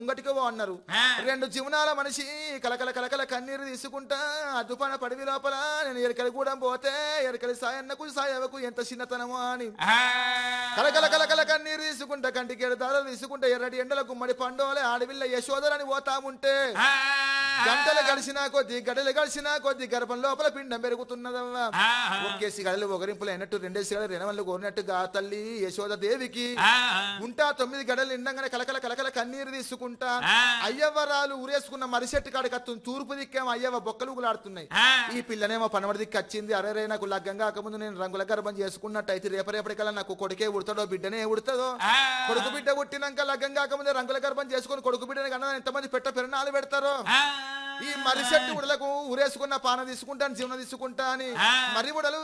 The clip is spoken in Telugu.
ముంగటికి పో అన్నారు ఆ. రెండు జీవనాల మనిషి కలకల కలకల కన్నీరు తీసుకుంటా అద్దుపన పడివి లోపల నేను ఎరకలి కూడా పోతే ఎరకలి సాయన్నకు సాయవకు ఎంత చిన్నతనమో అని ఆ. కలకల కలకల కన్నీరు తీసుకుంటా కంటికి ఎడదారులు తీసుకుంటా ఎర్రటి ఎండల గుమ్మడి పండోలే ఆడవిల్ల యశోదరని పోతాముంటే ఆ. గంటలు గడిచినా కొద్ది గడలు గడిచినా కొద్ది గర్భం లోపల పిండం పెరుగుతున్నదవ్వా ఆ. ఒక్కేసి గడలు ఒకరింపులు అయినట్టు రెండేసి గడలు రెనవల్లు కోరినట్టుగా తల్లి యశోద దేవికి ఆ. ఉంటా తొమ్మిది గడలు నిండంగానే కలకల కలకల కన్నీరు తీసుకుంటా ఆ. అయ్యవ్వరాలు ఊరేసుకున్న మరిచెట్టు కాడికి అత్తుంది తూర్పు దిక్కేమో అయ్యవ్వ బొక్కలు గులాడుతున్నాయి ఆ. ఈ పిల్లనేమో పనమడి దిక్కు వచ్చింది అరే నాకు లగ్గం కాకముందు నేను రంగుల గర్భం చేసుకున్నట్టు అయితే రేపరేపటికల్లా నాకు కొడుకే ఉడతాడో బిడ్డనే ఉడతాడో ఆ. కొడుకు బిడ్డ పుట్టినాక లగ్గం కాకముందే రంగుల గర్భం చేసుకుని కొడుకు బిడ్డని కన్నా ఎంతమంది పెట్ట పెరణాలు పెడతారో ఆ. ఈ మర్రి చెట్టు ఉడలకు ఊరేసుకున్న పాన తీసుకుంటాను జీవన తీసుకుంటా అని ఆ. మర్రి ఉడలు